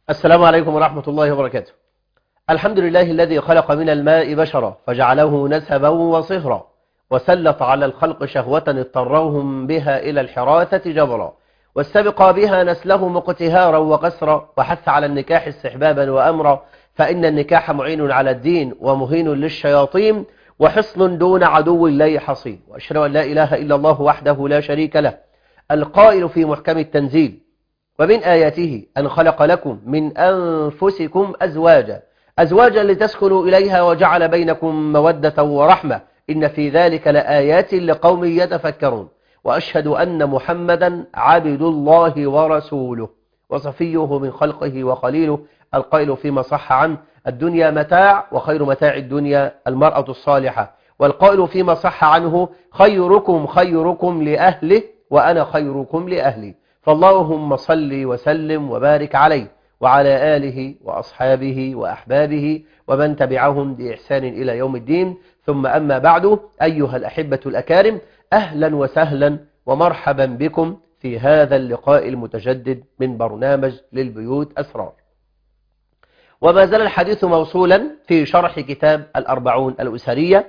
السلام عليكم ورحمة الله وبركاته الحمد لله الذي خلق من الماء بشرا فجعله نسبا وصهرا وسلط على الخلق شهوة اضطروهم بها إلى الحراثة جبرا واستبقى بها نسله مقتهارا وقسرا وحث على النكاح استحبابا وأمرا فإن النكاح معين على الدين ومهين للشياطين وحصن دون عدو الله حصين وأشهد أن لا إله إلا الله وحده لا شريك له القائل في محكم التنزيل ومن آياته أن خلق لكم من أنفسكم أزواجا أزواجا لتسكنوا إليها وجعل بينكم مودة ورحمة إن في ذلك لآيات لقوم يتفكرون وأشهد أن محمدا عبد الله ورسوله وصفيه من خلقه وخليله القائل فيما صح عنه الدنيا متاع وخير متاع الدنيا المرأة الصالحة والقائل فيما صح عنه خيركم خيركم لأهله وأنا خيركم لأهلي فاللهم صل وسلم وبارك عليه وعلى آله وأصحابه وأحبابه ومن تبعهم بإحسان إلى يوم الدين ثم أما بعد أيها الأحبة الأكارم أهلا وسهلا ومرحبا بكم في هذا اللقاء المتجدد من برنامج للبيوت أسرار وما زال الحديث موصولا في شرح كتاب الأربعون الأسرية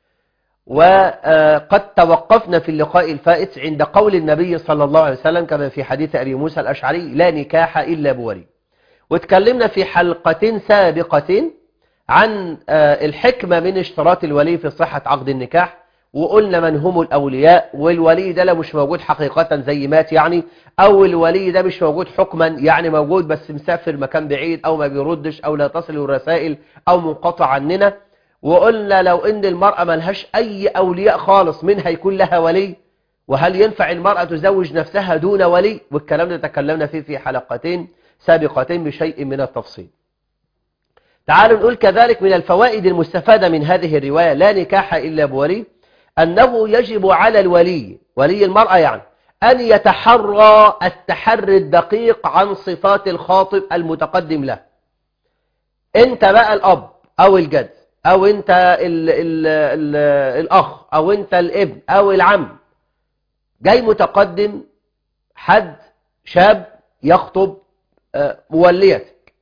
وقد توقفنا في اللقاء الفائت عند قول النبي صلى الله عليه وسلم كما في حديث أبي موسى الأشعري لا نكاح إلا بولي وتكلمنا في حلقة سابقة عن الحكمة من اشتراط الولي في صحة عقد النكاح وقلنا من هم الأولياء والولي ده لو مش موجود حقيقة زي مات يعني أو الولي ده مش موجود حكما يعني موجود بس مسافر مكان بعيد أو ما بيردش أو لا تصل الرسائل أو منقطع عننا وقلنا لو ان المرأة ملهاش اي اولياء خالص من هيكون لها ولي وهل ينفع المرأة تزوج نفسها دون ولي والكلام ده تكلمنا فيه في حلقتين سابقتين بشيء من التفصيل تعالوا نقول كذلك من الفوائد المستفادة من هذه الرواية لا نكاح إلا بولي أنه يجب على الولي ولي المرأة يعني أن يتحرى التحري الدقيق عن صفات الخاطب المتقدم له انت بقى الأب أو الجد او انت ال ال ال الاخ او انت الابن او العم جاي متقدم حد شاب يخطب موليتك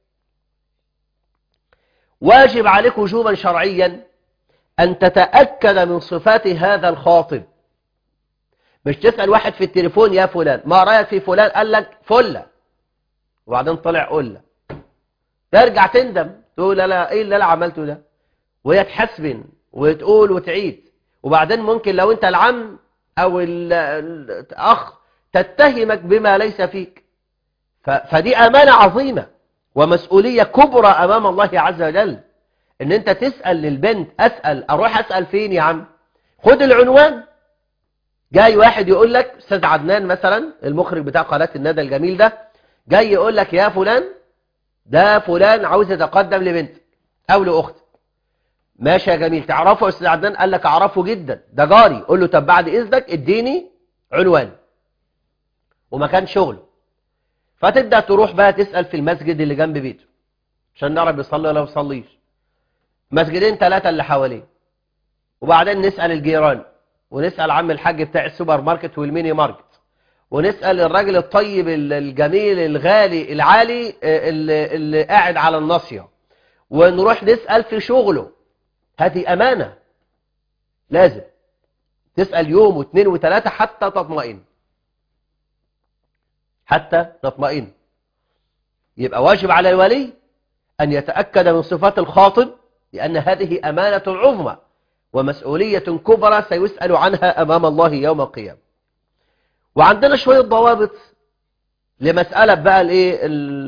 واجب عليك وجوبا شرعيا ان تتأكد من صفات هذا الخاطب مش تسأل واحد في التليفون يا فلان ما رأيك في فلان قال لك فلة وبعدين طلع قلة ترجع تندم تقول لا ايه اللي انا عملته ده وهي تحسبن وتقول وتعيد وبعدين ممكن لو انت العم او الاخ تتهمك بما ليس فيك فدي امانة عظيمة ومسؤولية كبرى امام الله عز وجل ان انت تسأل للبنت اسأل اروح اسأل فين يا عم خد العنوان جاي واحد يقول لك استاذ عدنان مثلا المخرج بتاع قناة الندى الجميل ده جاي يقول لك يا فلان ده فلان عاوز يتقدم لبنتك او لاختك ماشي يا جميل تعرفه يا استاذ عدنان قال لك اعرفه جدا ده جاري قول له طب بعد اذنك اديني عنوان ومكان شغله فتبدا تروح بقى تسال في المسجد اللي جنب بيته عشان نعرف بيصلي ولا ما بيصليش مسجدين ثلاثه اللي حواليه وبعدين نسال الجيران ونسال عم الحاج بتاع السوبر ماركت والميني ماركت ونسال الراجل الطيب الجميل الغالي العالي اللي, اللي قاعد على الناصيه ونروح نسال في شغله هذه أمانة لازم تسأل يوم واثنين وثلاثة حتى تطمئن حتى تطمئن يبقى واجب على الولي أن يتأكد من صفات الخاطب لأن هذه أمانة عظمى ومسؤولية كبرى سيسأل عنها أمام الله يوم القيامة وعندنا شوية ضوابط لمسألة بقى الايه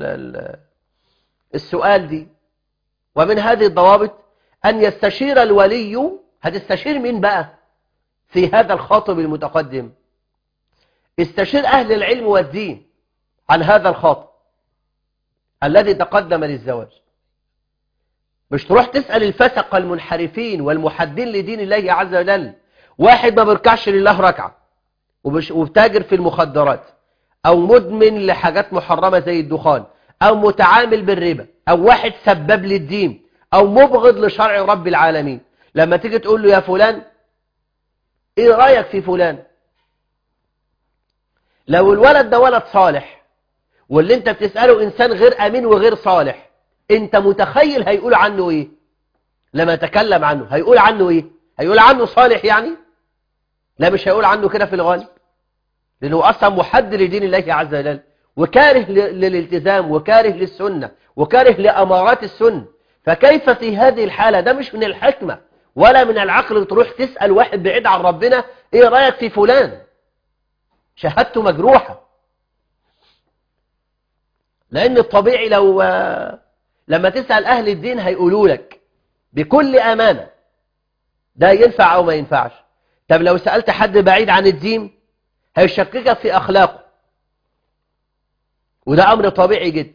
السؤال دي ومن هذه الضوابط أن يستشير الولي هتستشير مين بقى في هذا الخاطب المتقدم استشير أهل العلم والدين عن هذا الخاطب الذي تقدم للزواج مش تروح تسأل الفسق المنحرفين والمحدين لدين الله عز وجل واحد ما بيركعش لله ركعة وبتاجر في المخدرات أو مدمن لحاجات محرمة زي الدخان أو متعامل بالربا أو واحد سبب للدين او مبغض لشرع رب العالمين لما تيجي تقول له يا فلان ايه رأيك في فلان لو الولد ده ولد صالح واللي انت بتسأله انسان غير امين وغير صالح انت متخيل هيقول عنه ايه لما تكلم عنه هيقول عنه ايه هيقول عنه صالح يعني لا مش هيقول عنه كده في الغالب لانه اصلا محد لدين الله عز وجل وكاره للالتزام وكاره للسنة وكاره لأمارات السنة فكيف في هذه الحالة ده مش من الحكمة ولا من العقل تروح تسأل واحد بعيد عن ربنا ايه رأيك في فلان شهادته مجروحة لأن الطبيعي لو لما تسأل أهل الدين هيقولوا لك بكل أمانة ده ينفع أو ما ينفعش طب لو سألت حد بعيد عن الدين هيشككك في أخلاقه وده أمر طبيعي جدا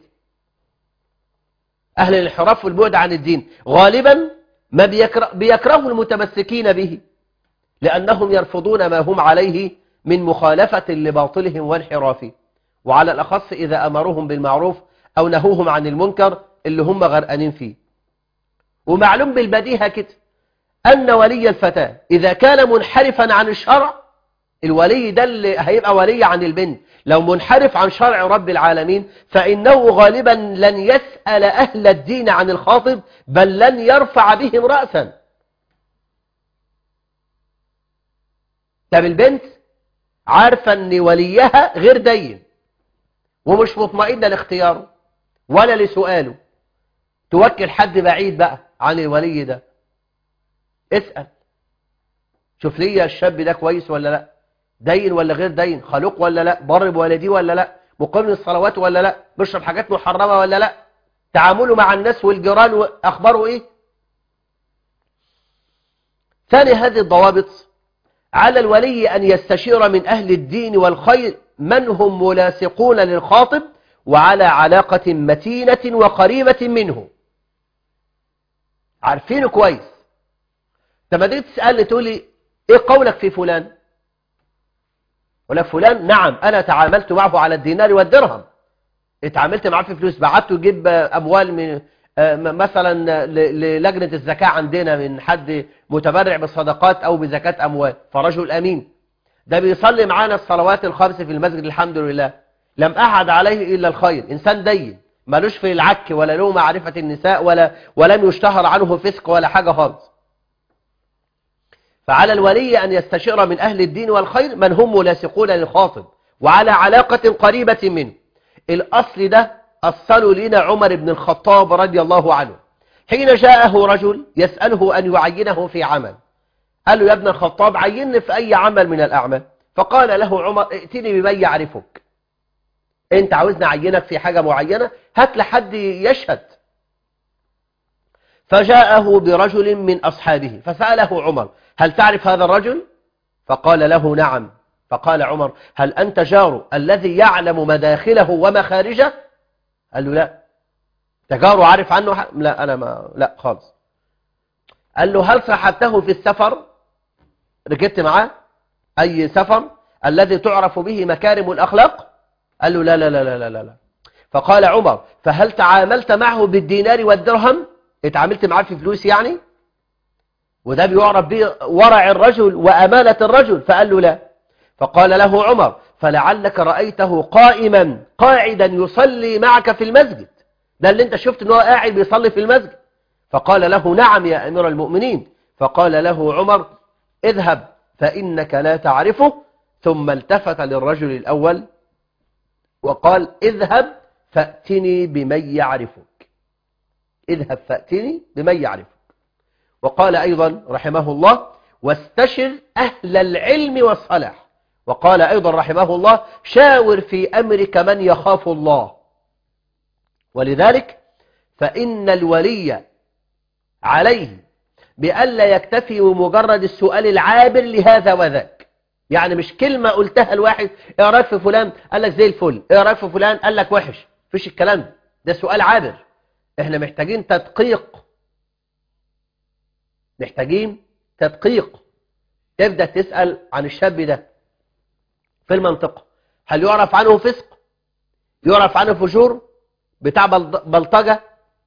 أهل الانحراف والبعد عن الدين غالبا ما بيكره بيكرهوا المتمسكين به لأنهم يرفضون ما هم عليه من مخالفة لباطلهم وانحرافهم وعلى الأخص إذا أمرهم بالمعروف أو نهوهم عن المنكر اللي هم غرقانين فيه ومعلوم بالبديهة كده أن ولي الفتاة إذا كان منحرفا عن الشرع الولي ده اللي هيبقى ولي عن البنت لو منحرف عن شرع رب العالمين فإنه غالبا لن يسأل أهل الدين عن الخاطب بل لن يرفع بهم رأسا طب البنت عارفة أن وليها غير دين ومش مطمئنة لاختياره ولا لسؤاله توكل حد بعيد بقى عن الولي ده اسأل شوف لي الشاب ده كويس ولا لا دين ولا غير دين خلوق ولا لا بر بوالديه ولا لا مقيم للصلوات ولا لا بيشرب حاجات محرمة ولا لا تعامله مع الناس والجيران أخباره إيه ثاني هذه الضوابط على الولي أن يستشير من أهل الدين والخير من هم ملاصقون للخاطب وعلى علاقة متينة وقريبة منه عارفينه كويس لما تيجي تسألني تقول لي ايه قولك في فلان ولا فلان نعم انا تعاملت معه على الدينار والدرهم اتعاملت معاه في فلوس بعته يجيب اموال من مثلا للجنة الزكاة عندنا من حد متبرع بالصدقات او بزكاة اموال فرجل امين ده بيصلي معانا الصلوات الخمس في المسجد الحمد لله لم أحد عليه إلا الخير إنسان دين ملوش في العك ولا له معرفة النساء ولا ولم يشتهر عنه فسق ولا حاجة خالص فعلى الولي أن يستشير من أهل الدين والخير من هم ملاصقون للخاطب وعلى علاقة قريبة منه الأصل ده أصل لنا عمر بن الخطاب رضي الله عنه حين جاءه رجل يسأله أن يعينه في عمل قال له يا ابن الخطاب عيني في أي عمل من الأعمال فقال له عمر ائتني بمن يعرفك انت عاوزني اعينك في حاجة معينة هات لحد يشهد فجاءه برجل من أصحابه فسأله عمر هل تعرف هذا الرجل فقال له نعم فقال عمر هل أنت جار الذي يعلم مداخله ومخارجه قال له لا تجاره عارف عنه ح... لا أنا ما لا خالص قال له هل صحبته في السفر ركبت معاه أي سفر الذي تعرف به مكارم الأخلاق قال له لا لا لا لا لا لا فقال عمر فهل تعاملت معه بالدينار والدرهم اتعاملت معاه في فلوس يعني وده بيعرف به ورع الرجل وأمانة الرجل فقال له لا فقال له عمر فلعلك رأيته قائما قاعدا يصلي معك في المسجد ده اللي انت شفت ان هو قاعد بيصلي في المسجد فقال له نعم يا أمير المؤمنين فقال له عمر اذهب فإنك لا تعرفه ثم التفت للرجل الأول وقال اذهب فأتني بمن يعرفك اذهب فأتني بمن يعرفك وقال أيضا رحمه الله واستشر أهل العلم والصلاح وقال أيضا رحمه الله شاور في أمرك من يخاف الله ولذلك فإن الولي عليه بألا يكتفي بمجرد السؤال العابر لهذا وذاك يعني مش كلمة قلتها الواحد ايه رايك في فلان قال لك زي الفل ايه رايك في فلان قال لك وحش فيش الكلام ده ده سؤال عابر احنا محتاجين تدقيق محتاجين تدقيق تبدأ تسأل عن الشاب ده في المنطقة هل يعرف عنه فسق يعرف عنه فجور بتاع بلطجة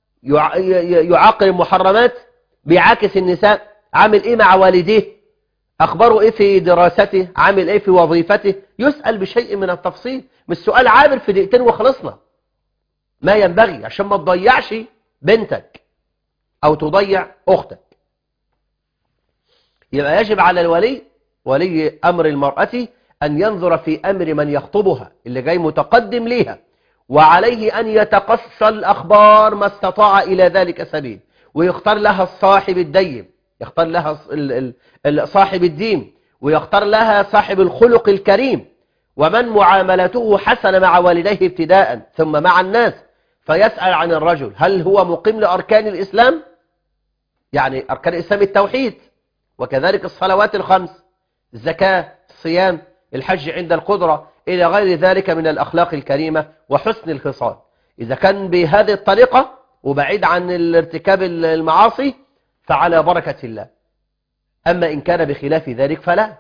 يعاقل المحرمات بيعاكس النساء عامل ايه مع والديه أخباره إيه في دراسته عامل إيه في وظيفته يسأل بشيء من التفصيل مش سؤال عابر في دقيقتين وخلصنا ما ينبغي عشان ما تضيعش بنتك أو تضيع أختك يبقى يجب على الولي ولي أمر المرأة أن ينظر في أمر من يخطبها اللي جاي متقدم ليها وعليه أن يتقصى الأخبار ما استطاع إلى ذلك سبيل ويختار لها الصاحب الدين يختار لها صاحب الدين ويختار لها صاحب الخلق الكريم ومن معاملته حسنة مع والديه ابتداء ثم مع الناس فيسأل عن الرجل هل هو مقيم لأركان الإسلام يعني أركان الإسلام التوحيد وكذلك الصلوات الخمس الزكاة الصيام الحج عند القدرة إلى غير ذلك من الأخلاق الكريمة وحسن الخصال إذا كان بهذه الطريقة وبعيد عن الارتكاب المعاصي فعلى بركة الله أما إن كان بخلاف ذلك فلا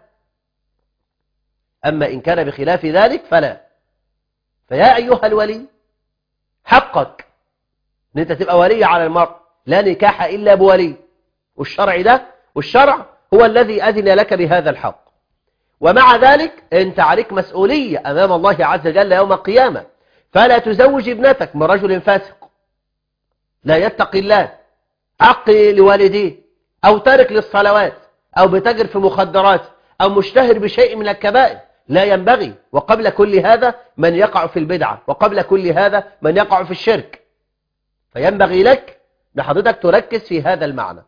أما إن كان بخلاف ذلك فلا فيا أيها الولي حقك أن أنت تبقى ولي على المرء لا نكاح إلا بولي والشرع ده والشرع هو الذي أذن لك بهذا الحق ومع ذلك أنت عليك مسؤولية أمام الله عز وجل يوم القيامة فلا تزوج ابنتك من رجل فاسق لا يتقي الله عقي لوالديه أو تارك للصلوات أو بتجر في مخدرات أو مشتهر بشيء من الكبائر لا ينبغي وقبل كل هذا من يقع في البدعة وقبل كل هذا من يقع في الشرك فينبغي لك لحضرتك تركز في هذا المعنى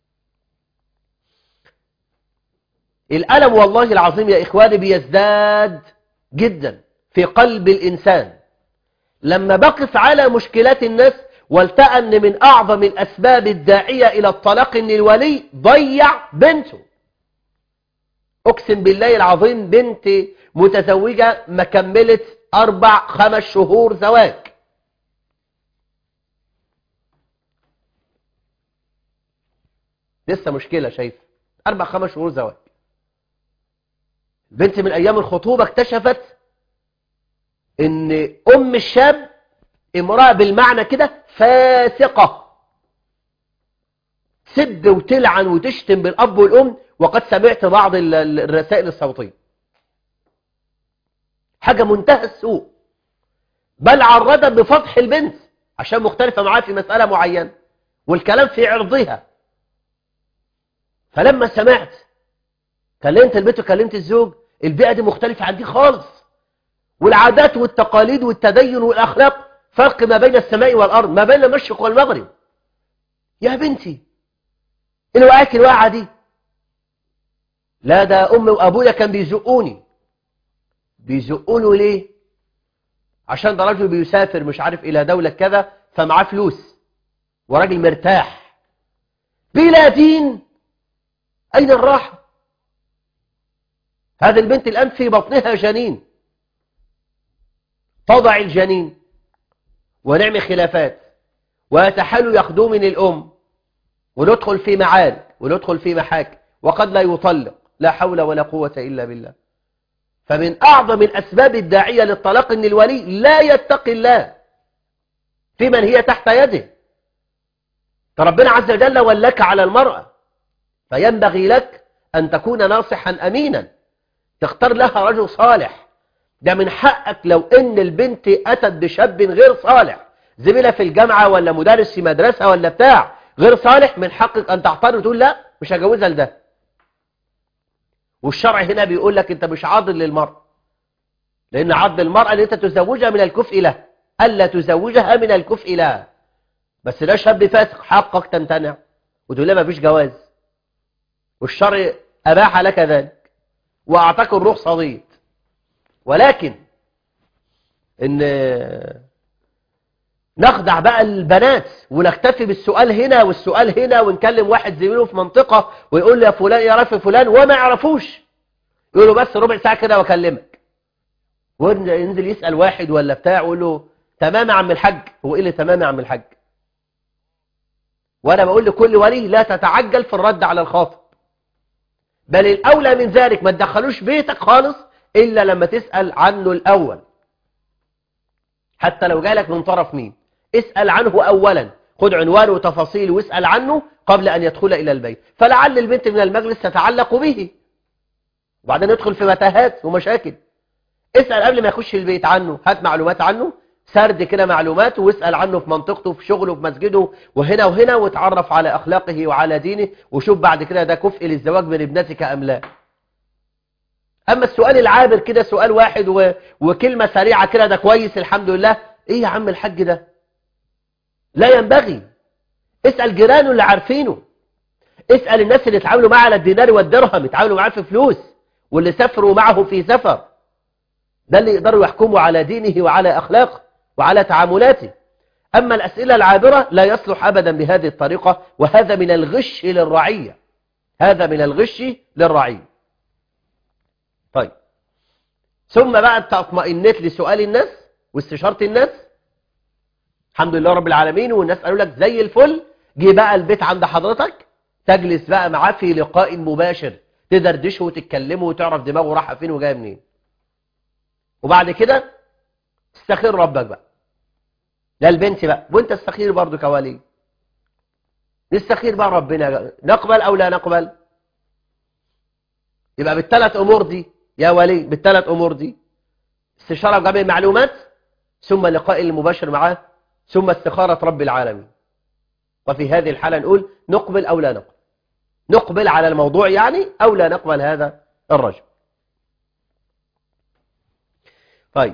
الألم والله العظيم يا إخواني بيزداد جدا في قلب الإنسان لما بقف على مشكلات الناس والتقى أن من أعظم الأسباب الداعية إلى الطلاق أن الولي ضيع بنته أقسم بالله العظيم بنت متزوجة ما كملت أربع خمس شهور زواج لسه مشكلة شايف أربع خمس شهور زواج بنت من أيام الخطوبة اكتشفت ان أم الشاب امرأة بالمعنى كده فاسقة تسب وتلعن وتشتم بالأب والأم وقد سمعت بعض الرسائل الصوتية حاجة منتهى السوء بل عرضت بفضح البنت عشان مختلفة معاه في مسألة معينة والكلام في عرضها فلما سمعت كلمت البنت وكلمت الزوج البيئة دي مختلفة عن دي خالص والعادات والتقاليد والتدين والأخلاق فرق ما بين السماء والأرض ما بين المشرق والمغرب يا بنتي الوقعات الواقعة دي لا ده أمي وأبويا كان بيزقوني بيزقونه ليه عشان ده راجل بيسافر مش عارف إلى دولة كذا فمعاه فلوس وراجل مرتاح بلا دين أين الراحة هذه البنت الآن في بطنها جنين تضع الجنين ونعمل خلافات ويتحل ياخدوه من الأم وندخل في معاد وندخل في محاكم وقد لا يطلق لا حول ولا قوة إلا بالله فمن أعظم الأسباب الداعية للطلاق أن الولي لا يتقي الله في من هي تحت يده فربنا عز وجل ولك على المرأة فينبغي لك أن تكون ناصحا أمينا تختار لها رجل صالح ده من حقك لو ان البنت اتت بشاب غير صالح زميلة في الجامعة ولا مدرس في مدرسة ولا بتاع غير صالح من حقك ان تعترض وتقول لا مش هجوزها لده والشرع هنا بيقول لك انت مش عاضل للمرأة لان عضل المرأة ان انت تزوجها من الكفء له الا تزوجها من الكفء لها بس ده شاب فاسق حقك تمتنع وتقول له مفيش جواز والشرع اباح لك ذلك واعطاك الرخصة دي ولكن ان نخدع بقى البنات ونكتفي بالسؤال هنا والسؤال هنا ونكلم واحد زميله في منطقة ويقول لي يا فلان يعرف فلان وما يعرفوش يقول له بس ربع ساعة كده واكلمك وينزل يسأل واحد ولا بتاع ويقول له تمام يا عم الحاج هو ايه اللي تمام يا عم الحاج وانا بقول لكل ولي لا تتعجل في الرد على الخاطب بل الاولى من ذلك ما تدخلوش بيتك خالص إلا لما تسأل عنه الأول حتى لو جالك من طرف مين اسأل عنه أولا خد عنوانه وتفاصيله واسأل عنه قبل أن يدخل إلى البيت فلعل البنت من المجلس تتعلق به وبعدين ندخل في متاهات ومشاكل اسأل قبل ما يخش البيت عنه هات معلومات عنه سرد كده معلومات واسأل عنه في منطقته في شغله في مسجده وهنا وهنا وتعرف على أخلاقه وعلى دينه وشوف بعد كده ده كفء للزواج من ابنتك أم لا أما السؤال العابر كده سؤال واحد و... وكلمة سريعة كده ده كويس الحمد لله إيه يا عم الحاج ده لا ينبغي اسأل جيرانه اللي عارفينه اسأل الناس اللي اتعاملوا معاه على الدينار والدرهم اتعاملوا معاه في فلوس واللي سافروا معه في سفر ده اللي يقدروا يحكموا على دينه وعلى أخلاقه وعلى تعاملاته أما الأسئلة العابرة لا يصلح أبدا بهذه الطريقة وهذا من الغش للرعية هذا من الغش للرعية طيب ثم بعد تطمئنت لسؤال الناس واستشارة الناس الحمد لله رب العالمين والناس قالوا لك زي الفل جه بقى البيت عند حضرتك تجلس بقى معاه في لقاء مباشر تدردشه وتتكلمه وتعرف دماغه رايحه فين وجايه منين وبعد كده استخير ربك بقى لا البنت بقى وانت استخير برضو كوالي نستخير بقى ربنا نقبل او لا نقبل يبقى بالثلاث امور دي يا ولي بالثلاث امور دي استشاره بجميع المعلومات ثم اللقاء المباشر معاه ثم استخاره رب العالمين وفي هذه الحاله نقول نقبل او لا نقبل نقبل على الموضوع يعني او لا نقبل هذا الرجل طيب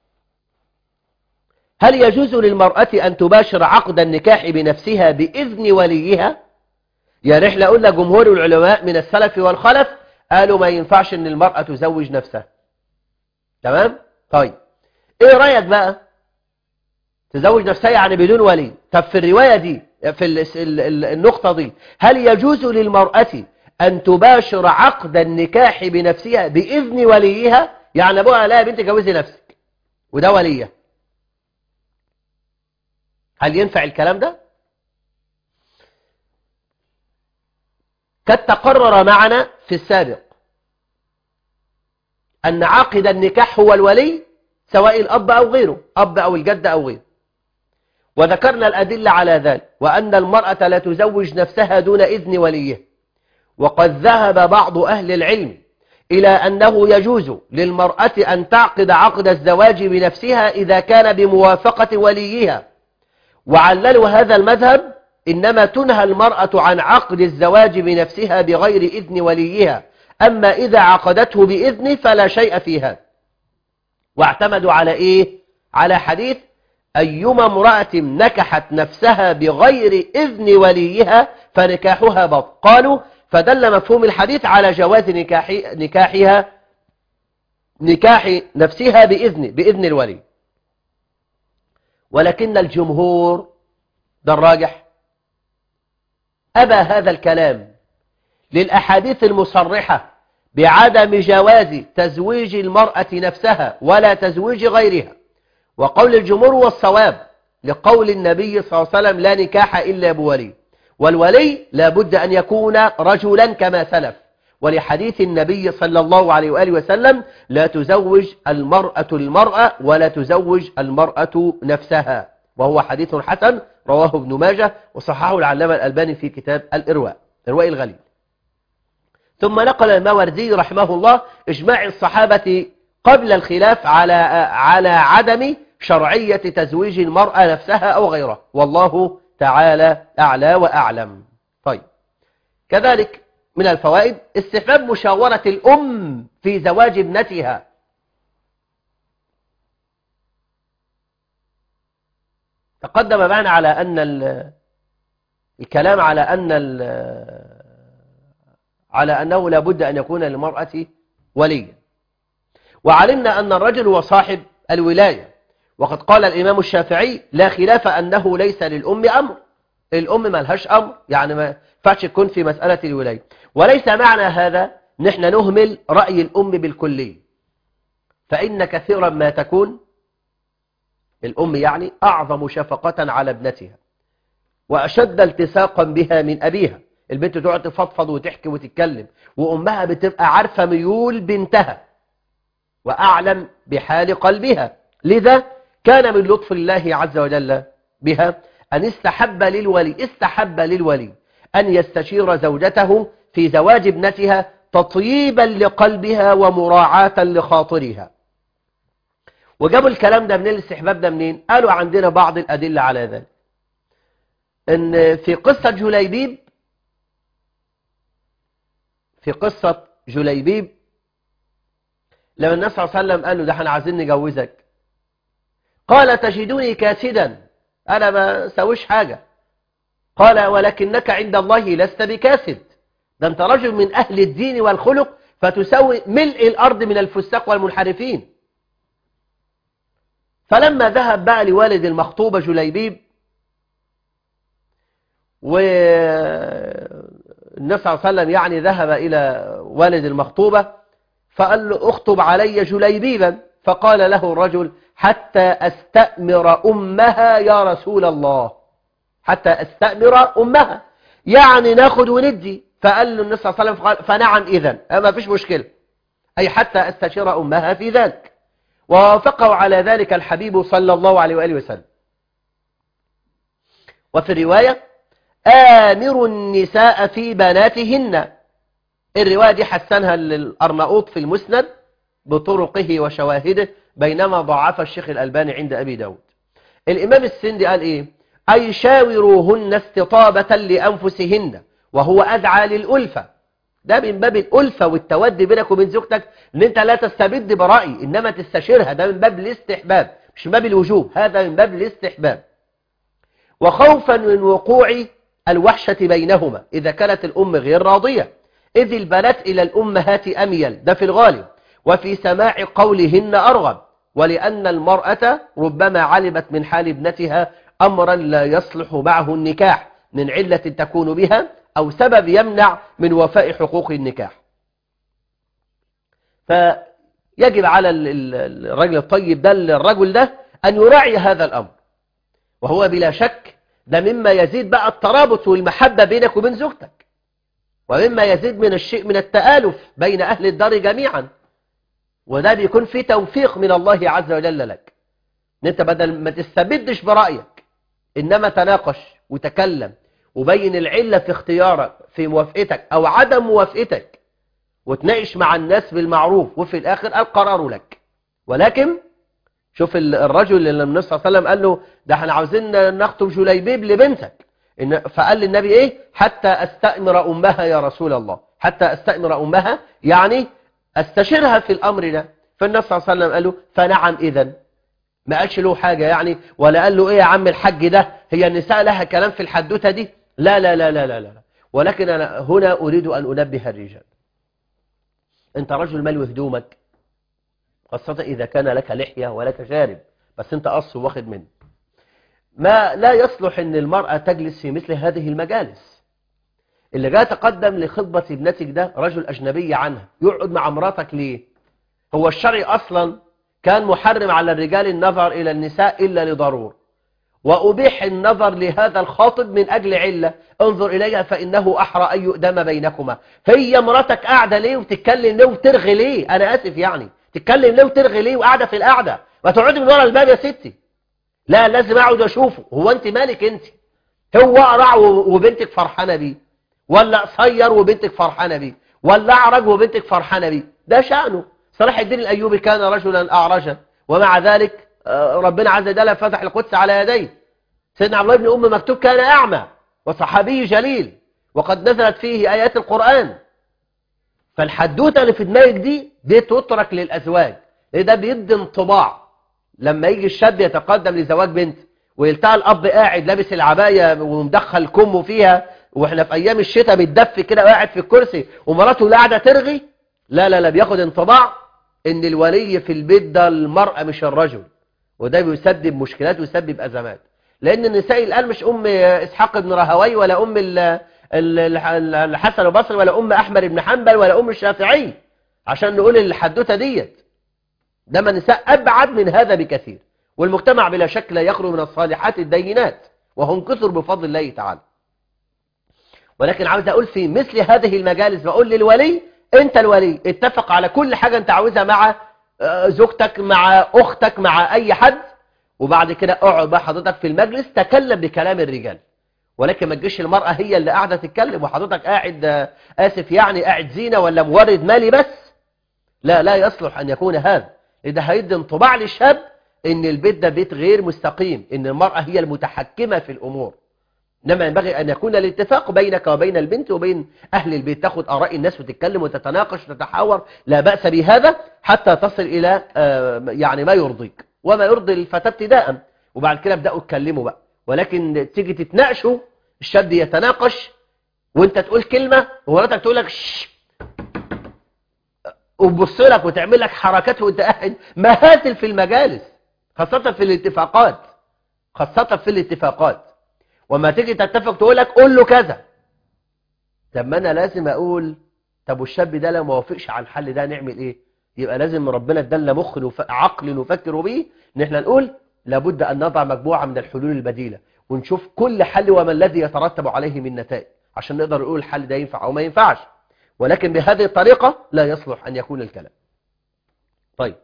هل يجوز للمرأة أن تباشر عقد النكاح بنفسها بإذن وليها يعني احنا قلنا جمهور العلماء من السلف والخلف قالوا ما ينفعش ان المرأة تزوج نفسها تمام طيب ايه رأيك بقى تزوج نفسها يعني بدون ولي طب في الرواية دي في النقطة دي هل يجوز للمرأة أن تباشر عقد النكاح بنفسها بإذن وليها يعني أبوها لا يا بنت جوزي نفسك وده وليه هل ينفع الكلام ده قد تقرر معنا في السابق أن عاقد النكاح هو الولي سواء الأب أو غيره أب أو الجد أو غيره وذكرنا الأدلة على ذلك وأن المرأة لا تزوج نفسها دون إذن وليه وقد ذهب بعض أهل العلم إلى أنه يجوز للمرأة أن تعقد عقد الزواج بنفسها إذا كان بموافقة وليها وعللوا هذا المذهب إنما تنهى المرأة عن عقد الزواج بنفسها بغير إذن وليها أما إذا عقدته بإذن فلا شيء فيها واعتمدوا على إيه؟ على حديث أيما امرأة نكحت نفسها بغير إذن وليها فنكاحها بط قالوا فدل مفهوم الحديث على جواز نكاح نكاحها نكاح نفسها بإذن بإذن الولي ولكن الجمهور ده الراجح أبى هذا الكلام للأحاديث المصرحة بعدم جواز تزويج المرأة نفسها ولا تزويج غيرها وقول الجمهور والصواب لقول النبي صلى الله عليه وسلم لا نكاح إلا بولي والولي لابد أن يكون رجلا كما سلف ولحديث النبي صلى الله عليه وآله وسلم لا تزوج المرأة المرأة ولا تزوج المرأة نفسها وهو حديث حسن رواه ابن ماجه وصححه العلامة الألباني في كتاب الإرواء إرواء الغليل ثم نقل الماوردي رحمه الله إجماع الصحابة قبل الخلاف على على عدم شرعية تزويج المرأة نفسها أو غيرها والله تعالى أعلى وأعلم طيب كذلك من الفوائد استحباب مشاورة الأم في زواج ابنتها تقدم معنا على أن الكلام على أن على أنه لا بد أن يكون للمرأة وليا وعلمنا أن الرجل هو صاحب الولاية وقد قال الإمام الشافعي لا خلاف أنه ليس للأم أمر الأم ما لهاش أمر يعني ما ينفعش تكون في مسألة الولاية وليس معنى هذا نحن نهمل رأي الأم بالكلية فإن كثيرا ما تكون الأم يعني أعظم شفقة على ابنتها وأشد التصاقا بها من أبيها البنت تقعد تفضفض وتحكي وتتكلم وأمها بتبقى عارفة ميول بنتها وأعلم بحال قلبها لذا كان من لطف الله عز وجل بها أن استحب للولي استحب للولي أن يستشير زوجته في زواج ابنتها تطييبا لقلبها ومراعاة لخاطرها وجابوا الكلام ده من الاستحباب ده منين قالوا عندنا بعض الأدلة على ذلك ان في قصة جليبيب في قصة جليبيب لما النبي صلى الله عليه وسلم قال له ده احنا عايزين نجوزك قال تجدوني كاسدا انا ما سويش حاجة قال ولكنك عند الله لست بكاسد ده انت رجل من اهل الدين والخلق فتسوي ملء الارض من الفساق والمنحرفين فلما ذهب بقى لوالد المخطوبة جليبيب والنبي صلى الله عليه وسلم يعني ذهب إلى والد المخطوبة فقال له اخطب علي جليبيبا فقال له الرجل حتى أستأمر أمها يا رسول الله حتى أستأمر أمها يعني ناخد وندي فقال له النبي صلى الله عليه وسلم فنعم إذن ما فيش مشكلة أي حتى أستشير أمها في ذلك ووافقه على ذلك الحبيب صلى الله عليه وآله وسلم وفي الرواية آمر النساء في بناتهن الرواية دي حسنها للأرناؤوط في المسند بطرقه وشواهده بينما ضعف الشيخ الألباني عند أبي داود الإمام السندي قال إيه أي شاوروهن استطابة لأنفسهن وهو أدعى للألفة ده من باب الألفة والتودي بينك وبين زوجتك ان انت لا تستبد برأي انما تستشيرها ده من باب الاستحباب مش من باب الوجوب هذا من باب الاستحباب وخوفا من وقوع الوحشة بينهما إذا كانت الأم غير راضية إذ البنات إلى الأمهات أميل ده في الغالب وفي سماع قولهن أرغب ولأن المرأة ربما علمت من حال ابنتها أمرا لا يصلح معه النكاح من علة تكون بها أو سبب يمنع من وفاء حقوق النكاح فيجب على الرجل الطيب ده الرجل ده أن يراعي هذا الأمر وهو بلا شك ده مما يزيد بقى الترابط والمحبة بينك وبين زوجتك ومما يزيد من الشيء من التآلف بين أهل الدار جميعا وده بيكون فيه توفيق من الله عز وجل لك ان انت بدل ما تستبدش برأيك انما تناقش وتكلم وبين العلة في اختيارك في موافقتك او عدم موافقتك وتناقش مع الناس بالمعروف وفي الاخر القرار لك ولكن شوف الرجل اللي النبي صلى الله عليه وسلم قال له ده احنا عاوزين نخطب جليبيب لبنتك إن فقال للنبي ايه حتى استأمر امها يا رسول الله حتى استأمر امها يعني استشيرها في الامر ده فالنبي صلى الله عليه وسلم قال له فنعم اذا ما قالش له حاجة يعني ولا قال له ايه يا عم الحج ده هي النساء لها كلام في الحدوتة دي لا لا لا لا لا لا ولكن أنا هنا أريد أن أنبه الرجال أنت رجل ملو هدومك خاصة إذا كان لك لحية ولك شارب بس أنت قص واخد منه ما لا يصلح أن المرأة تجلس في مثل هذه المجالس اللي جاء تقدم لخطبة ابنتك ده رجل أجنبي عنها يقعد مع مراتك ليه هو الشرع أصلا كان محرم على الرجال النظر إلى النساء إلا لضرور وأبيح النظر لهذا الخاطب من أجل علة انظر إليها فإنه أحرى أن يؤدم بينكما هي مراتك قاعدة ليه وتتكلم ليه وترغي ليه أنا آسف يعني تتكلم ليه وترغي ليه وقاعدة في القعدة ما تقعدي من ورا الباب يا ستي لا لازم أقعد أشوفه هو أنت مالك أنت هو أقرع وبنتك فرحانة بيه ولا قصير وبنتك فرحانة بيه ولا أعرج وبنتك فرحانة بيه ده شأنه صلاح الدين الأيوبي كان رجلا أعرجا ومع ذلك ربنا عز وجل فتح القدس على يديه سيدنا عبد الله بن أم مكتوب كان أعمى وصحابي جليل وقد نزلت فيه آيات القرآن فالحدوتة اللي في دماغك دي دي تترك للأزواج ده بيدي انطباع لما يجي الشاب يتقدم لزواج بنت ويلتقى الأب قاعد لابس العباية ومدخل كمه فيها واحنا في أيام الشتاء بيتدفي كده وقاعد في الكرسي ومراته قاعدة ترغي لا لا لا بياخد انطباع ان الولي في البيت ده المرأة مش الرجل وده بيسبب مشكلات ويسبب أزمات لأن النساء الآن مش أم إسحاق بن رهوي ولا أم الحسن البصري ولا أم أحمد بن حنبل ولا أم الشافعي عشان نقول الحدوتة ديت ده من نساء أبعد من هذا بكثير والمجتمع بلا شك لا يخلو من الصالحات الدينات وهم كثر بفضل الله تعالى ولكن عاوز أقول في مثل هذه المجالس بقول للولي أنت الولي اتفق على كل حاجة أنت عاوزها مع زوجتك مع أختك مع أي حد وبعد كده اقعد بقى حضرتك في المجلس تكلم بكلام الرجال ولكن ما تجيش المرأة هي اللي قاعدة تتكلم وحضرتك قاعد آه، آسف يعني قاعد زينة ولا مورد مالي بس لا لا يصلح أن يكون هذا ده هيدي انطباع للشاب ان البيت ده بيت غير مستقيم ان المرأة هي المتحكمة في الأمور إنما ينبغي أن يكون الاتفاق بينك وبين البنت وبين أهل البيت تاخد آراء الناس وتتكلم وتتناقش وتتحاور لا بأس بهذا حتى تصل إلى آه، يعني ما يرضيك وما يرضي الفتاة ابتداء وبعد كده ابدأوا اتكلموا بقى ولكن تيجي تتناقشوا الشاب يتناقش وانت تقول كلمة ومراتك تقول لك شش وتبص لك وتعمل لك حركات وانت قاعد مهاتل في المجالس خاصة في الاتفاقات خاصة في الاتفاقات وما تيجي تتفق تقول لك قول له كذا طب ما انا لازم اقول طب والشاب ده لو ما وافقش على الحل ده نعمل ايه يبقى لازم ربنا ادالنا مخ نف... عقل نفكر به ان احنا نقول لابد ان نضع مجموعه من الحلول البديله ونشوف كل حل وما الذي يترتب عليه من نتائج عشان نقدر نقول الحل ده ينفع او ما ينفعش ولكن بهذه الطريقه لا يصلح ان يكون الكلام طيب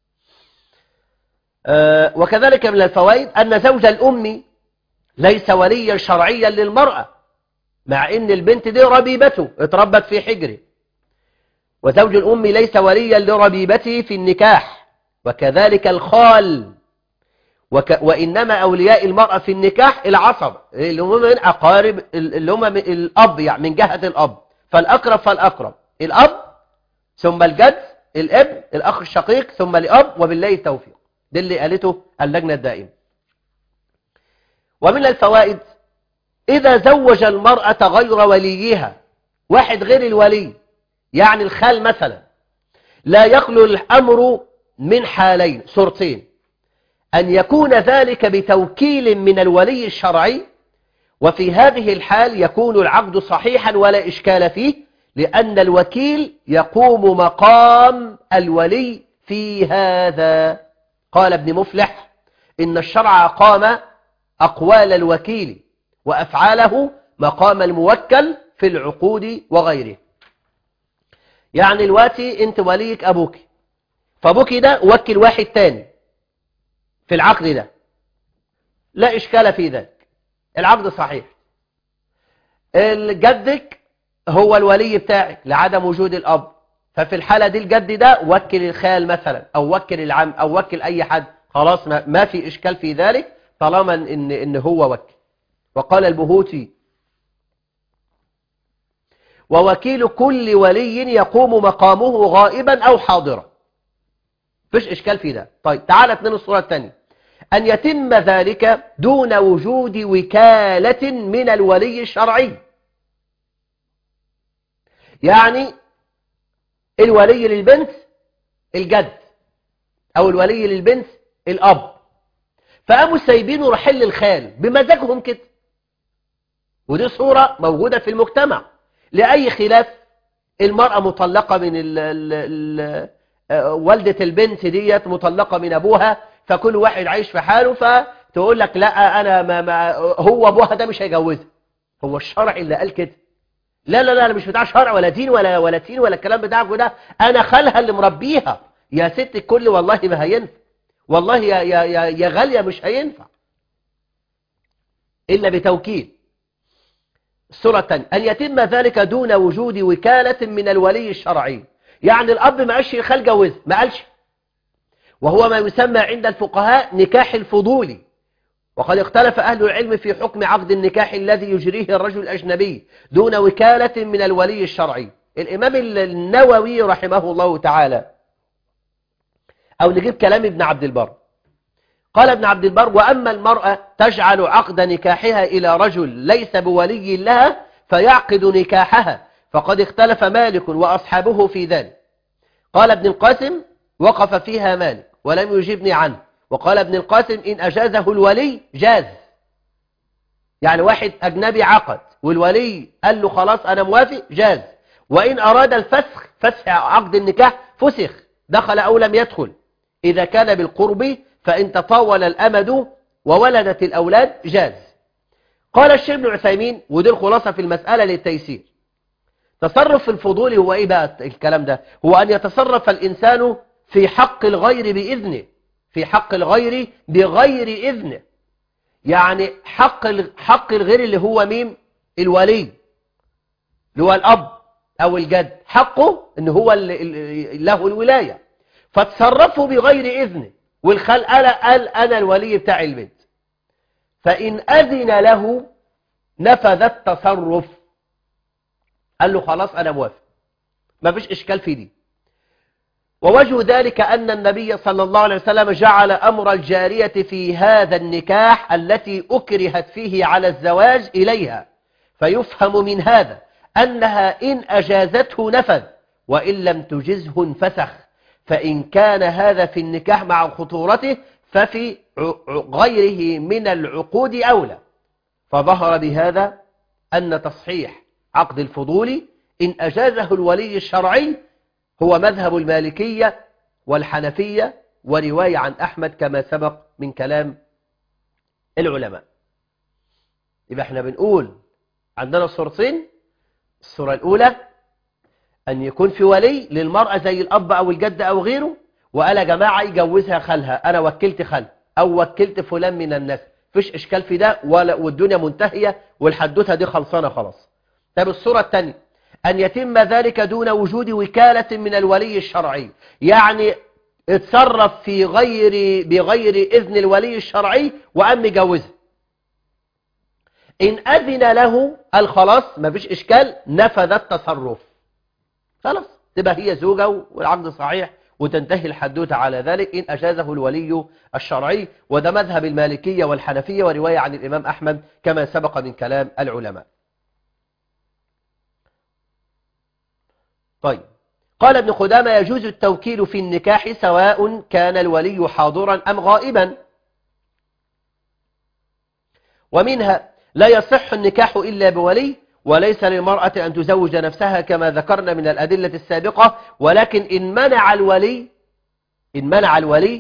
آه وكذلك من الفوائد ان زوج الام ليس وليا شرعيا للمرأة مع ان البنت دي ربيبته اتربت في حجره وزوج الأم ليس وليا لربيبته في النكاح وكذلك الخال وك وإنما أولياء المرأة في النكاح العصب اللي هم من أقارب اللي هم من الأب يعني من جهة الأب فالأقرب فالأقرب الأب ثم الجد الابن الأخ الشقيق ثم الأب وبالله التوفيق ده اللي قالته اللجنة الدائمة ومن الفوائد إذا زوج المرأة غير وليها واحد غير الولي يعني الخال مثلا لا يخلو الأمر من حالين صورتين أن يكون ذلك بتوكيل من الولي الشرعي وفي هذه الحال يكون العقد صحيحا ولا إشكال فيه لأن الوكيل يقوم مقام الولي في هذا قال ابن مفلح إن الشرع قام أقوال الوكيل وأفعاله مقام الموكل في العقود وغيره يعني الواتي انت وليك أبوك فأبوك ده وكل واحد تاني في العقد ده لا إشكال في ذلك العقد صحيح جدك هو الولي بتاعك لعدم وجود الأب ففي الحالة دي الجد ده وكل الخال مثلا أو وكل العم أو وكل أي حد خلاص ما في إشكال في ذلك طالما إن, إن هو وكل وقال البهوتي ووكيل كل ولي يقوم مقامه غائبا أو حاضرا فيش إشكال في ده طيب تعالى اتنين الصورة الثانية أن يتم ذلك دون وجود وكالة من الولي الشرعي يعني الولي للبنت الجد أو الولي للبنت الأب فقاموا سايبينه رحل الخال بمزاجهم كده ودي صورة موجودة في المجتمع لأي خلاف المرأة مطلقة من ال ال ال والدة البنت ديت مطلقة من أبوها فكل واحد عايش في حاله فتقول لك لا أنا ما ما هو أبوها ده مش هيجوزها هو الشرع اللي قال كده لا لا لا أنا مش بتاع شرع ولا دين ولا ولا تين ولا الكلام بتاعك ده أنا خالها اللي مربيها يا ست الكل والله ما هينفع والله يا, يا, يا, يا غالية مش هينفع إلا بتوكيل السورة الثانية أن يتم ذلك دون وجود وكالة من الولي الشرعي يعني الأب ما قالش الخال جوز ما قالش وهو ما يسمى عند الفقهاء نكاح الفضولي وقد اختلف أهل العلم في حكم عقد النكاح الذي يجريه الرجل الأجنبي دون وكالة من الولي الشرعي الإمام النووي رحمه الله تعالى أو نجيب كلام ابن عبد البر قال ابن عبد البر وأما المرأة تجعل عقد نكاحها إلى رجل ليس بولي لها فيعقد نكاحها فقد اختلف مالك وأصحابه في ذلك قال ابن القاسم وقف فيها مالك ولم يجيبني عنه وقال ابن القاسم إن أجازه الولي جاز يعني واحد أجنبي عقد والولي قال له خلاص أنا موافق جاز وإن أراد الفسخ فسخ عقد النكاح فسخ دخل أو لم يدخل إذا كان بالقرب فإن تطاول الأمد وولدت الأولاد جاز قال الشيخ ابن عثيمين ودي الخلاصة في المسألة للتيسير تصرف في الفضول هو إيه بقى الكلام ده هو أن يتصرف الإنسان في حق الغير بإذنه في حق الغير بغير إذنه يعني حق حق الغير اللي هو مين الولي اللي هو الأب أو الجد حقه ان هو اللي له الولاية فتصرفوا بغير إذنه والخال قال, قال أنا الولي بتاع البنت فإن أذن له نفذ التصرف قال له خلاص أنا موافق ما فيش إشكال في دي ووجه ذلك أن النبي صلى الله عليه وسلم جعل أمر الجارية في هذا النكاح التي أكرهت فيه على الزواج إليها فيفهم من هذا أنها إن أجازته نفذ وإن لم تجزه انفسخ فإن كان هذا في النكاح مع خطورته ففي غيره من العقود أولى فظهر بهذا أن تصحيح عقد الفضول إن أجازه الولي الشرعي هو مذهب المالكية والحنفية ورواية عن أحمد كما سبق من كلام العلماء يبقى احنا بنقول عندنا صورتين الصورة الأولى أن يكون في ولي للمرأة زي الأب أو الجد أو غيره وقال يا جماعة يجوزها خالها أنا وكلت خال أو وكلت فلان من الناس فيش إشكال في ده ولا والدنيا منتهية والحدوثة دي خلصانة خلاص طب الصورة الثانية أن يتم ذلك دون وجود وكالة من الولي الشرعي يعني اتصرف في غير بغير إذن الولي الشرعي وأم مجوزها إن أذن له الخلاص ما فيش إشكال نفذ التصرف خلاص تبقى هي زوجة والعقد صحيح وتنتهي الحدوثة على ذلك إن أجازه الولي الشرعي وده مذهب المالكية والحنفية ورواية عن الإمام أحمد كما سبق من كلام العلماء طيب قال ابن خدامة يجوز التوكيل في النكاح سواء كان الولي حاضرا أم غائبا ومنها لا يصح النكاح إلا بولي وليس للمرأة أن تزوج نفسها كما ذكرنا من الأدلة السابقة ولكن إن منع الولي إن منع الولي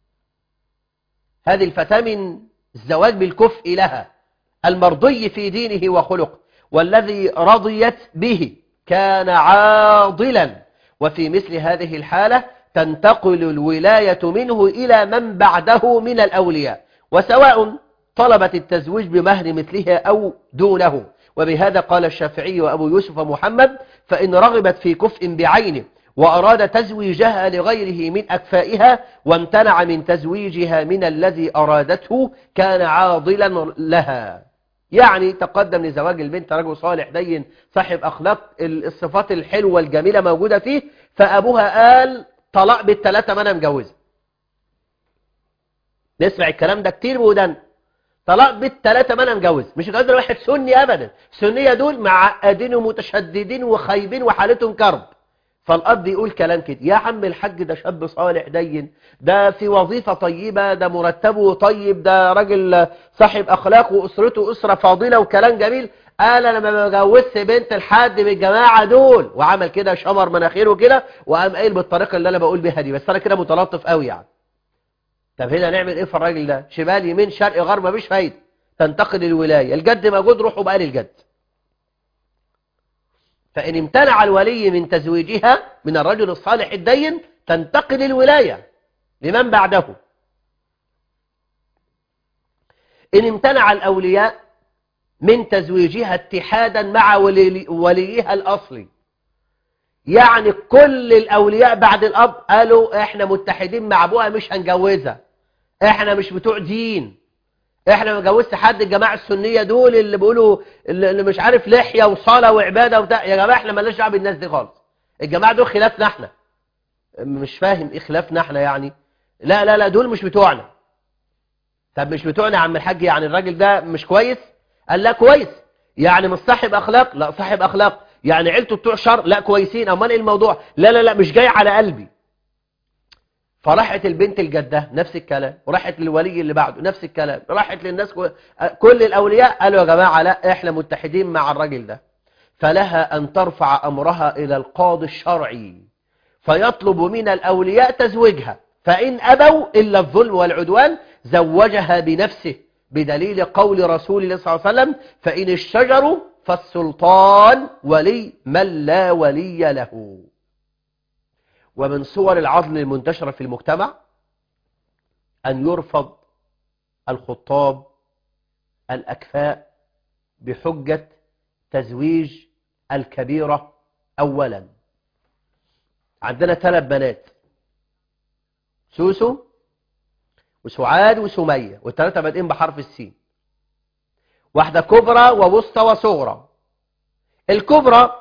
هذه الفتاة من الزواج بالكفء لها المرضي في دينه وخلقه والذي رضيت به كان عاضلا وفي مثل هذه الحالة تنتقل الولاية منه إلى من بعده من الأولياء وسواء طلبت التزويج بمهر مثلها أو دونه وبهذا قال الشافعي وأبو يوسف ومحمد فإن رغبت في كفء بعينه وأراد تزويجها لغيره من أكفائها وامتنع من تزويجها من الذي أرادته كان عاضلا لها يعني تقدم لزواج البنت رجل صالح دين صاحب أخلاق الصفات الحلوة الجميلة موجودة فيه فأبوها قال طلاق بالثلاثة ما أنا مجوزة نسمع الكلام ده كتير بودن طلاق بالثلاثة ما أنا مجوز مش مجوز واحد سني أبدا سنية دول معقدين ومتشددين وخايبين وحالتهم كرب فالأب يقول كلام كده يا عم الحاج ده شاب صالح دين ده في وظيفة طيبة ده مرتبه طيب ده راجل صاحب أخلاق وأسرته أسرة فاضلة وكلام جميل قال أنا ما بجوزش بنت لحد من الجماعة دول وعمل كده شمر مناخيره كده وقام قايل بالطريقة اللي أنا بقول بيها دي بس أنا كده متلطف قوي يعني طب هنا نعمل إيه في الراجل ده شمال يمين شرق غرب مفيش فايدة تنتقل الولاية الجد موجود روحوا بقى للجد فإن امتنع الولي من تزويجها من الرجل الصالح الدين تنتقل الولاية لمن بعده إن امتنع الأولياء من تزويجها اتحادا مع ولي وليها الأصلي يعني كل الأولياء بعد الأب قالوا احنا متحدين مع أبوها مش هنجوزها احنا مش بتوع دين احنا ما جوزت حد الجماعه السنيه دول اللي بيقولوا اللي مش عارف لحيه وصلاه وعباده وبتاع يا جماعه احنا مالناش دعوه بالناس دي خالص الجماعه دول خلافنا احنا مش فاهم ايه خلافنا احنا يعني لا لا لا دول مش بتوعنا طب مش بتوعنا يا عم الحاج يعني الراجل ده مش كويس قال لا كويس يعني مش صاحب اخلاق لا صاحب اخلاق يعني عيلته بتوع شر لا كويسين امال ايه الموضوع لا لا لا مش جاي على قلبي فراحت البنت الجدة نفس الكلام وراحت للولي اللي بعده نفس الكلام راحت للناس كل الأولياء قالوا يا جماعة لا احنا متحدين مع الراجل ده فلها أن ترفع أمرها إلى القاضي الشرعي فيطلب من الأولياء تزويجها فإن أبوا إلا الظلم والعدوان زوجها بنفسه بدليل قول رسول الله صلى الله عليه وسلم فإن الشجر فالسلطان ولي من لا ولي له ومن صور العضل المنتشرة في المجتمع أن يرفض الخطاب الأكفاء بحجة تزويج الكبيرة أولا عندنا ثلاث بنات سوسو وسعاد وسمية والثلاثة بادئين بحرف السين واحدة كبرى ووسطى وصغرى الكبرى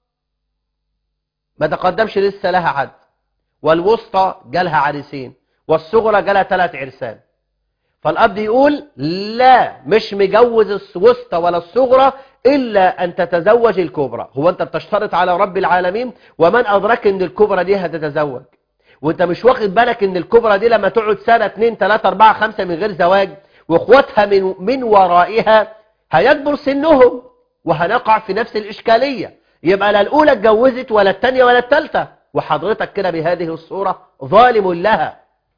ما تقدمش لسه لها حد والوسطى جالها عريسين والصغرى جالها ثلاث عرسان فالأب يقول لا مش مجوز الوسطى ولا الصغرى إلا أن تتزوج الكبرى هو أنت بتشترط على رب العالمين ومن أدرك أن الكبرى دي هتتزوج وانت مش واخد بالك ان الكبرى دي لما تقعد سنة 2 3 4 5 من غير زواج واخواتها من, من ورائها هيكبر سنهم وهنقع في نفس الإشكالية يبقى لا الأولى اتجوزت ولا الثانية ولا الثالثة وحضرتك كده بهذه الصورة ظالم لها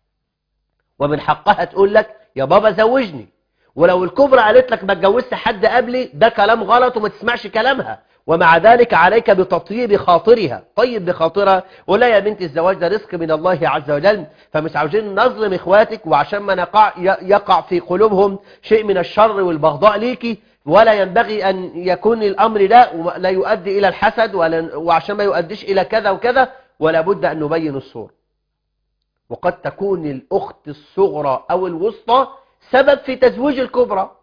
ومن حقها تقول لك يا بابا زوجني ولو الكبرى قالت لك ما اتجوزت حد قبلي ده كلام غلط وما تسمعش كلامها ومع ذلك عليك بتطيب خاطرها طيب بخاطرها ولا يا بنت الزواج ده رزق من الله عز وجل فمش عاوزين نظلم اخواتك وعشان ما نقع يقع في قلوبهم شيء من الشر والبغضاء ليكي ولا ينبغي أن يكون الأمر ده لا يؤدي إلى الحسد وعشان ما يؤديش إلى كذا وكذا ولا بد أن نبين الصورة وقد تكون الأخت الصغرى أو الوسطى سبب في تزويج الكبرى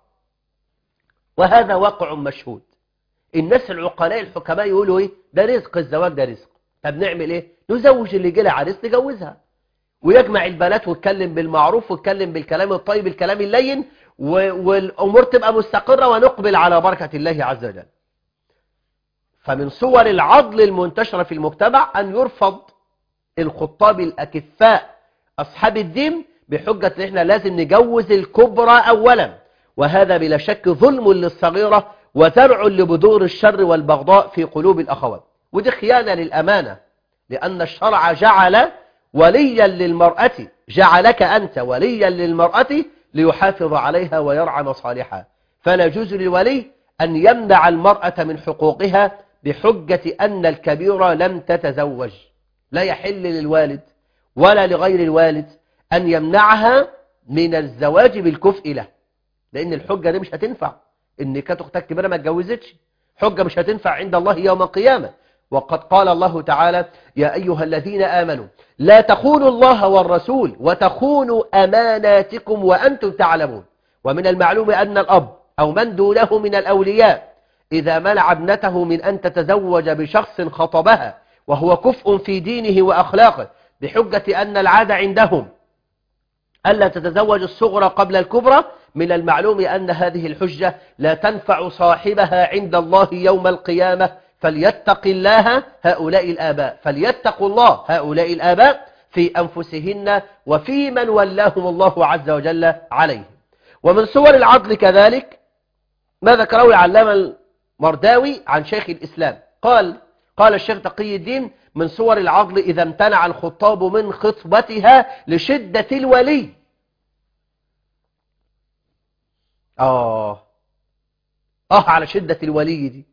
وهذا واقع مشهود الناس العقلاء الحكماء يقولوا ايه ده رزق الزواج ده رزق طب نعمل ايه نزوج اللي جالها عريس نجوزها ويجمع البنات ويتكلم بالمعروف ويتكلم بالكلام الطيب الكلام اللين والامور تبقى مستقرة ونقبل على بركة الله عز وجل فمن صور العضل المنتشرة في المجتمع أن يرفض الخطاب الأكفاء أصحاب الدين بحجة ان احنا لازم نجوز الكبرى أولا وهذا بلا شك ظلم للصغيرة وزرع لبذور الشر والبغضاء في قلوب الأخوات ودي خيانة للأمانة لأن الشرع جعل وليا للمرأة جعلك أنت وليا للمرأة ليحافظ عليها ويرعى مصالحها فلا يجوز للولي أن يمنع المرأة من حقوقها بحجة أن الكبيرة لم تتزوج لا يحل للوالد ولا لغير الوالد أن يمنعها من الزواج بالكفء له لأن الحجة دي مش هتنفع إن كانت أختك كبيرة ما اتجوزتش حجة مش هتنفع عند الله يوم القيامة وقد قال الله تعالى يا أيها الذين آمنوا لا تخونوا الله والرسول وتخونوا أماناتكم وأنتم تعلمون ومن المعلوم أن الأب أو من دونه من الأولياء إذا منع ابنته من أن تتزوج بشخص خطبها وهو كفء في دينه وأخلاقه بحجة أن العادة عندهم ألا تتزوج الصغرى قبل الكبرى من المعلوم أن هذه الحجة لا تنفع صاحبها عند الله يوم القيامة فليتق الله هؤلاء الآباء فليتقوا الله هؤلاء الآباء في أنفسهن وفي من ولاهم الله عز وجل عليهم ومن صور العدل كذلك ما ذكره العلامة المرداوي عن شيخ الإسلام قال قال الشيخ تقي الدين من صور العضل إذا امتنع الخطاب من خطبتها لشدة الولي آه آه على شدة الولي دي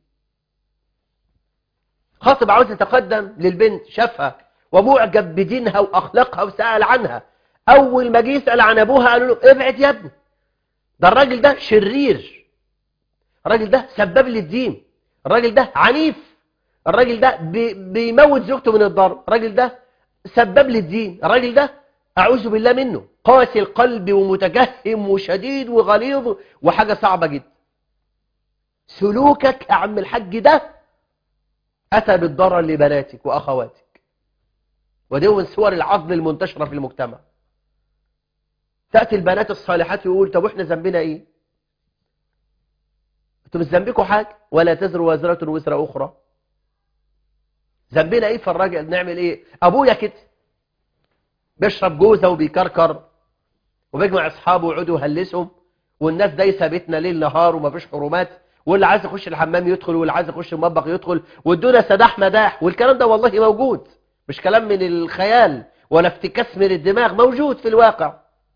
خاطب عاوز يتقدم للبنت شافها ومعجب بدينها وأخلاقها وسأل عنها أول ما جه يسأل عن أبوها قالوا له ابعد يا ابني ده الراجل ده شرير الراجل ده سبب للدين الراجل ده عنيف الراجل ده بي بيموت زوجته من الضرب الراجل ده سبب للدين الراجل ده أعوذ بالله منه قاسي القلب ومتجهم وشديد وغليظ وحاجة صعبة جدا سلوكك يا عم الحاج ده أتى بالضرر لبناتك وأخواتك ودي من صور العضل المنتشرة في المجتمع تأتي البنات الصالحات ويقول طب احنا ذنبنا ايه انتوا مش ذنبكم حاجة ولا تزر وزرة وزر أخرى ذنبنا ايه في الراجل نعمل ايه ابويا كده بيشرب جوزه وبيكركر وبيجمع اصحابه ويقعدوا يهلسهم والناس دايسه بيتنا ليل نهار ومفيش حرمات واللي عايز يخش الحمام يدخل واللي عايز يخش المطبخ يدخل والدنيا سداح مداح والكلام ده والله موجود مش كلام من الخيال ولا افتكاس من الدماغ موجود في الواقع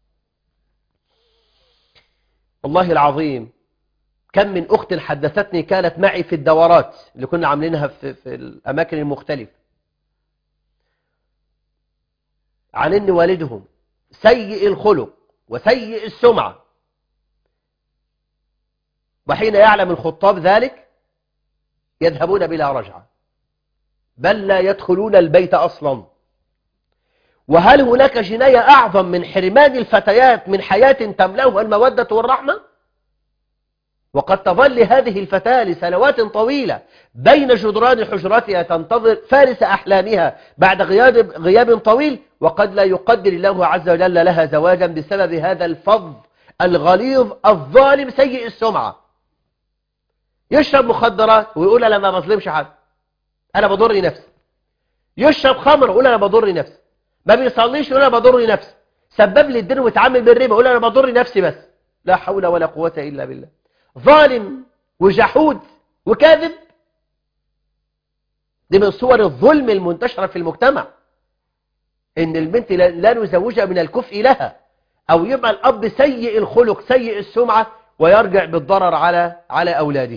والله العظيم كم من أخت حدثتني كانت معي في الدورات اللي كنا عاملينها في, في الأماكن المختلفة عن أن والدهم سيء الخلق وسيء السمعة وحين يعلم الخطاب ذلك يذهبون بلا رجعة بل لا يدخلون البيت أصلا وهل هناك جناية أعظم من حرمان الفتيات من حياة تملأها المودة والرحمة وقد تظل هذه الفتاة لسنوات طويلة بين جدران حجرتها تنتظر فارس أحلامها بعد غياب, غياب طويل وقد لا يقدر الله عز وجل لها زواجا بسبب هذا الفظ الغليظ الظالم سيء السمعة يشرب مخدرات ويقول أنا ما بظلمش حد أنا بضر نفسي يشرب خمر ويقول أنا بضر نفسي ما بيصليش يقول أنا بضر نفسي سبب لي الدين وتعامل بالربا يقول أنا بضر نفسي بس لا حول ولا قوة إلا بالله ظالم وجحود وكاذب دي من صور الظلم المنتشرة في المجتمع ان البنت لا نزوجها من الكفء لها او يبقى الاب سيء الخلق سيء السمعة ويرجع بالضرر على على اولاده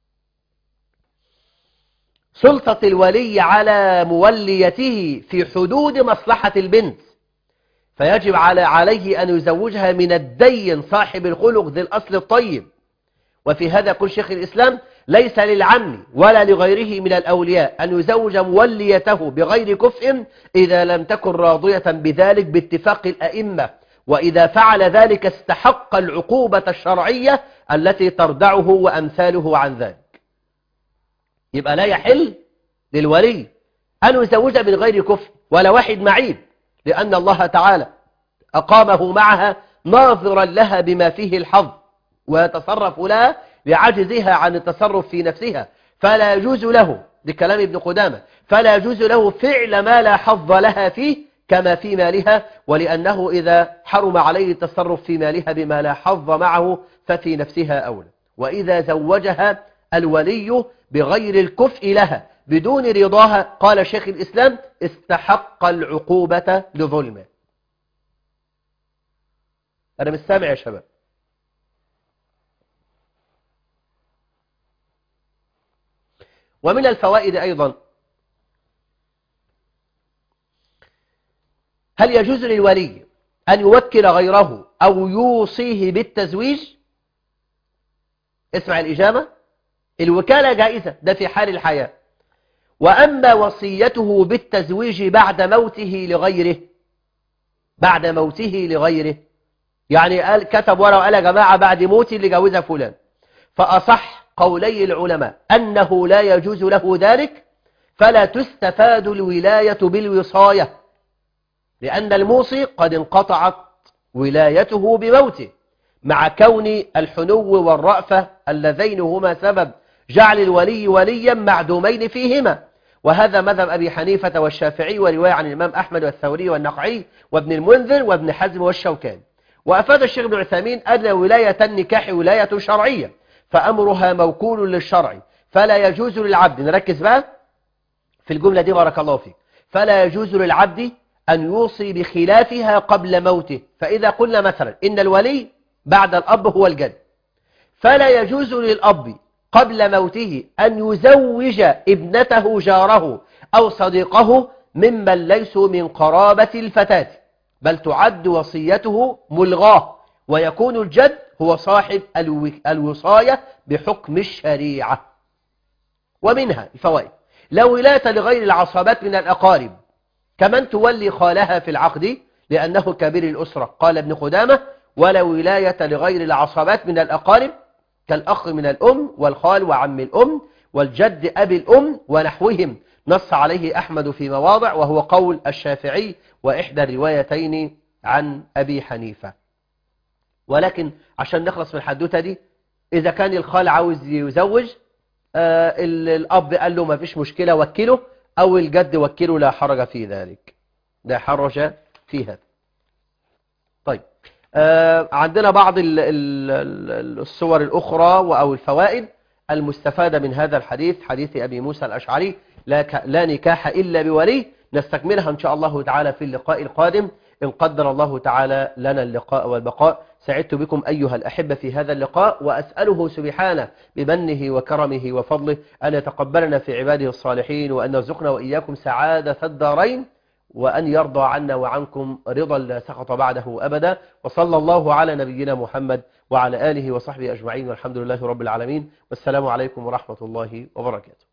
سلطة الولي على موليته في حدود مصلحة البنت فيجب على عليه أن يزوجها من الدين صاحب الخلق ذي الأصل الطيب وفي هذا يقول شيخ الإسلام ليس للعم ولا لغيره من الأولياء أن يزوج موليته بغير كفء إذا لم تكن راضية بذلك باتفاق الأئمة وإذا فعل ذلك استحق العقوبة الشرعية التي تردعه وأمثاله عن ذلك يبقى لا يحل للولي أن يزوج من غير كفء ولا واحد معيب لأن الله تعالى أقامه معها ناظرا لها بما فيه الحظ ويتصرف لها لعجزها عن التصرف في نفسها فلا يجوز له لكلام ابن قدامة فلا يجوز له فعل ما لا حظ لها فيه كما في مالها ولأنه إذا حرم عليه التصرف في مالها بما لا حظ معه ففي نفسها أولى وإذا زوجها الولي بغير الكفء لها بدون رضاها قال شيخ الإسلام استحق العقوبة لظلمه أنا مش سامع يا شباب ومن الفوائد أيضا هل يجوز للولي أن يوكل غيره أو يوصيه بالتزويج اسمع الإجابة الوكالة جائزة ده في حال الحياة وأما وصيته بالتزويج بعد موته لغيره بعد موته لغيره يعني قال كتب ورقة وقال يا جماعة بعد موتي اللي جوزها فلان فأصح قولي العلماء أنه لا يجوز له ذلك فلا تستفاد الولاية بالوصاية لأن الموصي قد انقطعت ولايته بموته مع كون الحنو والرأفة اللذين هما سبب جعل الولي وليا معدومين فيهما وهذا مذهب أبي حنيفة والشافعي ورواية عن الإمام أحمد والثوري والنقعي وابن المنذر وابن حزم والشوكاني وأفاد الشيخ ابن عثيمين أن ولاية النكاح ولاية شرعية فأمرها موكول للشرع فلا يجوز للعبد نركز بقى في الجملة دي بارك الله فيك فلا يجوز للعبد أن يوصي بخلافها قبل موته فإذا قلنا مثلا إن الولي بعد الأب هو الجد فلا يجوز للأب قبل موته أن يزوج ابنته جاره أو صديقه ممن ليسوا من قرابة الفتاة بل تعد وصيته ملغاه ويكون الجد هو صاحب الوصاية بحكم الشريعة ومنها الفوائد لو ولاية لغير العصابات من الأقارب كمن تولي خالها في العقد لأنه كبير الأسرة قال ابن قدامة ولا ولاية لغير العصابات من الأقارب كالأخ من الأم والخال وعم الأم والجد أبي الأم ونحوهم نص عليه أحمد في مواضع وهو قول الشافعي وإحدى الروايتين عن أبي حنيفة ولكن عشان نخلص من الحدوتة دي إذا كان الخال عاوز يزوج آه الأب قال له ما فيش مشكلة وكله أو الجد وكله لا حرج في ذلك لا حرج في هذا طيب آه عندنا بعض ال ال الصور الأخرى أو الفوائد المستفادة من هذا الحديث حديث أبي موسى الأشعري لا, لا نكاح إلا بولي نستكملها إن شاء الله تعالى في اللقاء القادم إن قدر الله تعالى لنا اللقاء والبقاء سعدت بكم أيها الأحبة في هذا اللقاء وأسأله سبحانه بمنه وكرمه وفضله أن يتقبلنا في عباده الصالحين وأن يرزقنا وإياكم سعادة الدارين وأن يرضى عنا وعنكم رضا لا سخط بعده أبدا وصلى الله على نبينا محمد وعلى آله وصحبه أجمعين والحمد لله رب العالمين والسلام عليكم ورحمة الله وبركاته